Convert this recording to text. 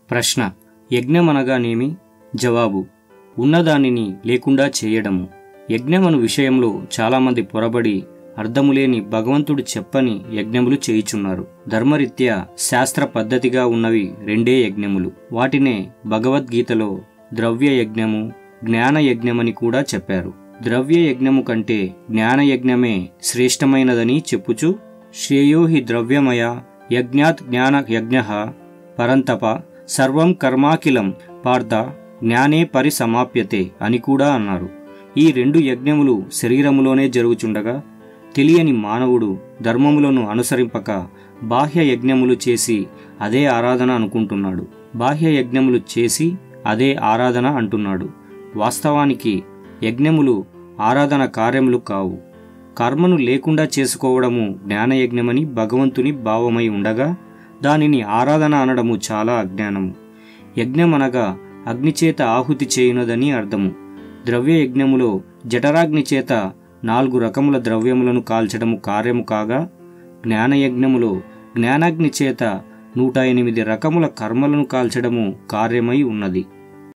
ప్రశ్న యజ్ఞమనగానేమి జవాబు ఉన్నదానిని లేకుండా చేయడము యజ్ఞమను విషయంలో చాలామంది పొరబడి అర్థములేని భగవంతుడు చెప్పని యజ్ఞములు చేయుచున్నారు ధర్మరీత్యా శాస్త్ర పద్ధతిగా ఉన్నవి రెండే యజ్ఞములు వాటినే భగవద్గీతలో ద్రవ్య యజ్ఞము జ్ఞాన యజ్ఞమని కూడా చెప్పారు ద్రవ్య యజ్ఞము కంటే జ్ఞాన యజ్ఞమే శ్రేష్టమైనదని చెప్పుచు శ్రేయో హి ద్రవ్యమయ యజ్ఞాత్ జ్ఞాన యజ్ఞ పరంతప సర్వం కర్మాఖిలం పార్థ జ్ఞానే పరిసమాప్యతే అని కూడా అన్నారు ఈ రెండు యజ్ఞములు శరీరములోనే జరుగుచుండగా తెలియని మానవుడు ధర్మములను అనుసరింపక బాహ్య యజ్ఞములు చేసి అదే ఆరాధన అనుకుంటున్నాడు బాహ్య యజ్ఞములు చేసి అదే ఆరాధన అంటున్నాడు వాస్తవానికి యజ్ఞములు ఆరాధన కార్యములు కావు కర్మను లేకుండా చేసుకోవడము జ్ఞానయజ్ఞమని భగవంతుని భావమై ఉండగా దానిని ఆరాధన అనడము చాలా అజ్ఞానము యజ్ఞమనగా అగ్నిచేత ఆహుతి చేయునదని అర్థము ద్రవ్య యజ్ఞములో జఠరాగ్ని చేత నాలుగు రకముల ద్రవ్యములను కాల్చడము కార్యము కాగా జ్ఞానయజ్ఞములో జ్ఞానాగ్ని చేత నూట ఎనిమిది రకముల కర్మలను కాల్చడము కార్యమై ఉన్నది